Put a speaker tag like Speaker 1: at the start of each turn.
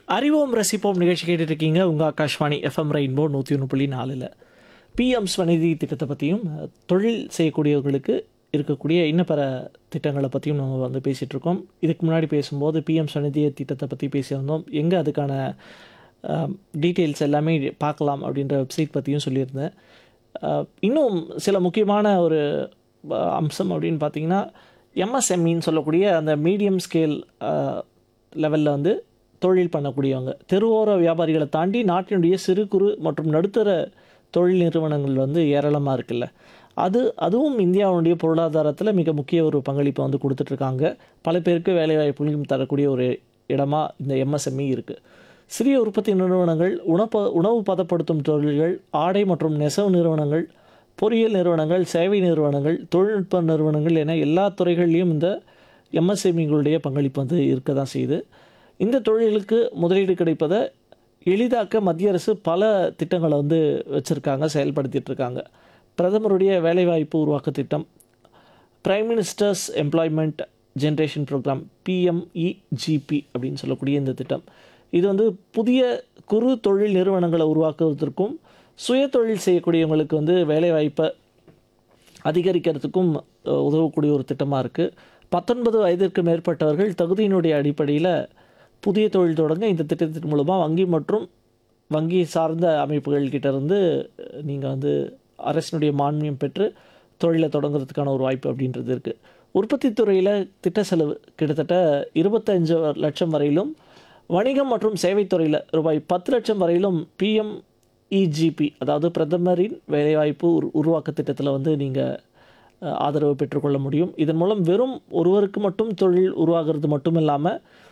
Speaker 1: அறிவோம் ரசிப்போம் நிகழ்ச்சி கேட்டுட்டு இருக்கீங்க உங்கள் ஆகாஷ்வாணி எஃப்எம் ரெயின்போ நூற்றி ஒன்று புள்ளி நாலில் பிஎம் ஸ்வநிதி திட்டத்தை பற்றியும் அஹ், தொழில் செய்யக்கூடியவர்களுக்கு இருக்கக்கூடிய இன்னப்பெற திட்டங்களை பற்றியும் நம்ம வந்து பேசிகிட்டு இருக்கோம் இதுக்கு முன்னாடி பேசும்போது பிஎம் ஸ்வநிதி திட்டத்தை பற்றி பேசியிருந்தோம் எங்கே அதுக்கான டீட்டெயில்ஸ் எல்லாமே பார்க்கலாம் அப்படின்ற வெப்சைட் பற்றியும் சொல்லியிருந்தேன் அஹ், இன்னும் சில முக்கியமான ஒரு அஹ், அம்சம் அப்படின்னு பார்த்தீங்கன்னா எம்எஸ்எம்இன்னு சொல்லக்கூடிய அந்த மீடியம் ஸ்கேல் லெவலில் வந்து தொழில் பண்ணக்கூடியவங்க தெருவோர வியாபாரிகளை தாண்டி நாட்டினுடைய சிறு குறு மற்றும் நடுத்தர தொழில் நிறுவனங்கள் வந்து ஏராளமாக இருக்குல்ல அது அதுவும் இந்தியாவுடைய பொருளாதாரத்தில் மிக முக்கிய ஒரு பங்களிப்பை வந்து கொடுத்துட்ருக்காங்க பல பேருக்கு வேலைவாய்ப்புகளையும் தரக்கூடிய ஒரு இடமா இந்த எம்எஸ்எம்இ இருக்குது சிறிய உற்பத்தி நிறுவனங்கள் உணப்ப உணவு பதப்படுத்தும் தொழில்கள் ஆடை மற்றும் நெசவு நிறுவனங்கள் பொறியியல் நிறுவனங்கள் சேவை நிறுவனங்கள் தொழில்நுட்ப நிறுவனங்கள் என எல்லா துறைகள்லையும் இந்த எம்எஸ்எம்இகளுடைய பங்களிப்பு வந்து இருக்க தான் செய்யுது இந்த தொழிலுக்கு முதலீடு கிடைப்பதை எளிதாக்க மத்திய அரசு பல திட்டங்களை வந்து வச்சுருக்காங்க செயல்படுத்திட்டு இருக்காங்க பிரதமருடைய வேலைவாய்ப்பு உருவாக்க திட்டம் prime ministers employment generation programme PMEGP அப்படின்னு சொல்லக்கூடிய இந்த திட்டம் இது வந்து புதிய குறு தொழில் நிறுவனங்களை உருவாக்குவதற்கும் சுய தொழில் செய்யக்கூடியவங்களுக்கு வந்து வேலைவாய்ப்பை அதிகரிக்கிறதுக்கும் அஹ், உதவக்கூடிய ஒரு திட்டமாக இருக்குது பத்தொன்பது வயதிற்கு மேற்பட்டவர்கள் தகுதியினுடைய அடிப்படையில் புதிய தொழில் தொடங்க இந்த திட்டத்தின் மூலமாக வங்கி மற்றும் வங்கி சார்ந்த அமைப்புகள் கிட்ட இருந்து நீங்கள் வந்து அரசினுடைய மானியம் பெற்று தொழிலை தொடங்குறதுக்கான ஒரு வாய்ப்பு அப்படின்றது இருக்குது உற்பத்தி துறையில் திட்ட செலவு கிட்டத்தட்ட இருபத்தஞ்சு லட்சம் வரையிலும் வணிகம் மற்றும் சேவைத்துறையில் ரூபாய் பத்து லட்சம் வரையிலும் பிஎம் இஜிபி அதாவது பிரதமரின் வேலைவாய்ப்பு உரு உருவாக்க திட்டத்தில் வந்து நீங்கள் ஆதரவு பெற்றுக்கொள்ள முடியும் இதன் மூலம் வெறும் ஒருவருக்கு மட்டும் தொழில் உருவாகிறது மட்டும் இல்லாமல்